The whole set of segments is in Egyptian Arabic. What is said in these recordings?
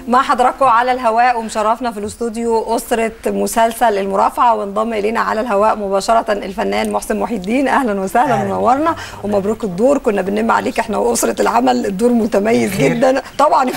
مع حضراتكم على الهواء ومشرفنا في الاستوديو أسرة مسلسل المرافعة وانضم إلينا على الهواء مباشرة الفنان محسن محي الدين أهلا وسهلا منورنا ومبروك الدور كنا بننم عليك احنا وأسرة العمل الدور متميز جدا طبعا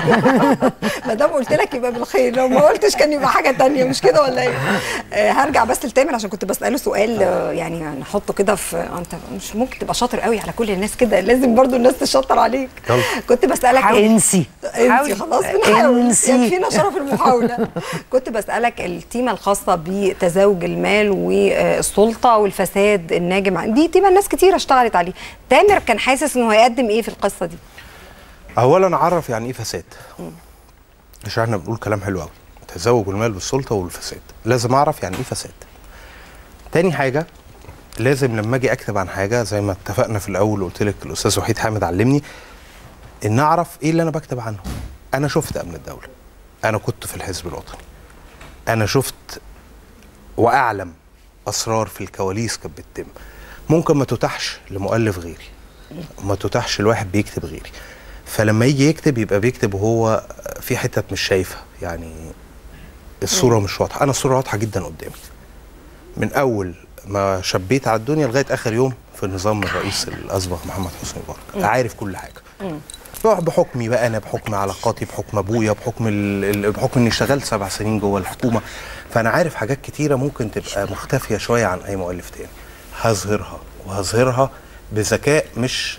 ما دام قلت لك يبقى بالخير لو ما قلتش كان يبقى حاجة تانية مش كده ولا ايه؟ آه هرجع بس لتامر عشان كنت بسأله سؤال آه، يعني نحطه كده في انت مش ممكن تبقى شاطر قوي على كل الناس كده لازم برضو الناس تشطر عليك يلا. كنت بسألك انسي انت خلاص بنحاول انسي. يكفينا شرف المحاوله كنت بسالك التيمه الخاصه بتزاوج المال والسلطه والفساد الناجم عن دي تيمه ناس كتير اشتغلت عليه تامر كان حاسس انه هيقدم ايه في القصه دي اولا اعرف يعني ايه فساد عشان احنا بنقول كلام حلو قوي تزوج المال بالسلطه والفساد لازم اعرف يعني ايه فساد تاني حاجه لازم لما اجي اكتب عن حاجه زي ما اتفقنا في الاول قلت لك الاستاذ وحيد حامد علمني ان اعرف ايه اللي انا بكتب عنه انا شفت امن الدوله انا كنت في الحزب الوطني انا شفت واعلم اسرار في الكواليس كانت بتتم ممكن ما تتاحش لمؤلف غيري ما تتاحش لواحد بيكتب غيري فلما يجي يكتب يبقى بيكتب وهو في حتت مش شايفها يعني الصوره مش واضحه انا الصوره واضحه جدا قدامي من اول ما شبيت على الدنيا لغايه اخر يوم في نظام الرئيس الاسبق محمد حسني مبارك عارف كل حاجه بقى بحكمي بقى انا بحكم علاقاتي بحكم ابويا بحكم ال... ال- بحكم اني اشتغلت سبع سنين جوه الحكومه فانا عارف حاجات كتيره ممكن تبقى مختفيه شويه عن اي مؤلف تاني هظهرها وهظهرها بذكاء مش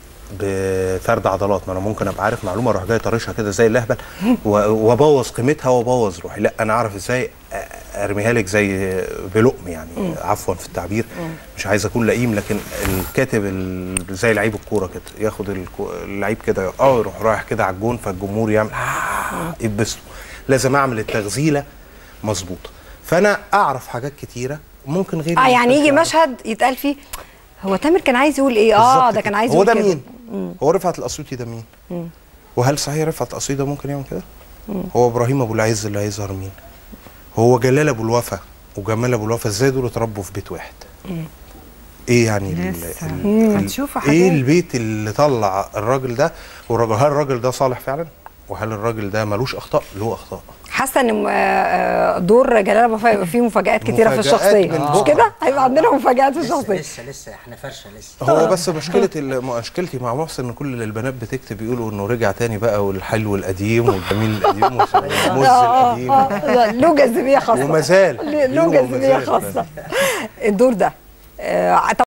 بفرد عضلات ما انا ممكن ابقى عارف معلومه اروح جاي طرشها كده زي اللهبل و- وابوظ قيمتها وابوظ روحي لا انا اعرف ازاي أ- ارميها لك زي بلقم يعني عفوا في التعبير مش عايز اكون لئيم لكن الكاتب ال- زي لعيب الكوره كده ياخد الكو- اللعيب كده اه يروح رايح كده على الجون فالجمهور يعمل يتبسطوا لازم اعمل التغزيله مظبوطه فانا اعرف حاجات كتيره ممكن غيري اه ما يعني يكونش يجي يعرف. مشهد يتقال فيه هو تامر كان عايز يقول ايه اه بالظبط ده كده. كان عايز هو يقول ده كده. مين؟ هو رفعت الاسيوطي ده مين؟ وهل صحيح رفعت الاسيوطي ده ممكن يعمل كده؟ هو ابراهيم ابو العز اللي هيظهر مين؟ هو جلال ابو الوفا وجمال ابو الوفا ازاي دول اتربوا في بيت واحد؟ ايه يعني ال- لسه. ال- ال- هنشوفوا ايه حاجات. البيت اللي طلع الراجل ده والراجل هل الراجل ده صالح فعلا؟ وهل الراجل ده ملوش اخطاء؟ له اخطاء حاسه ان آه، آه، دور جلال ابو وفاء يبقى فيه مفاجات كتيره في مفاجآت الشخصيه من مش بكرة. كده هيبقى عندنا مفاجات في لسه الشخصيه لسه لسه احنا فرشه لسه هو بس مشكلة ال- مشكلتي مع محسن ان كل اللي البنات بتكتب يقولوا انه رجع تاني بقى والحلو القديم والجميل القديم والمز آه، القديم آه، آه، له جاذبيه خاصه وما زال له بيقولوا وما جاذبيه زال. خاصه الدور ده آه،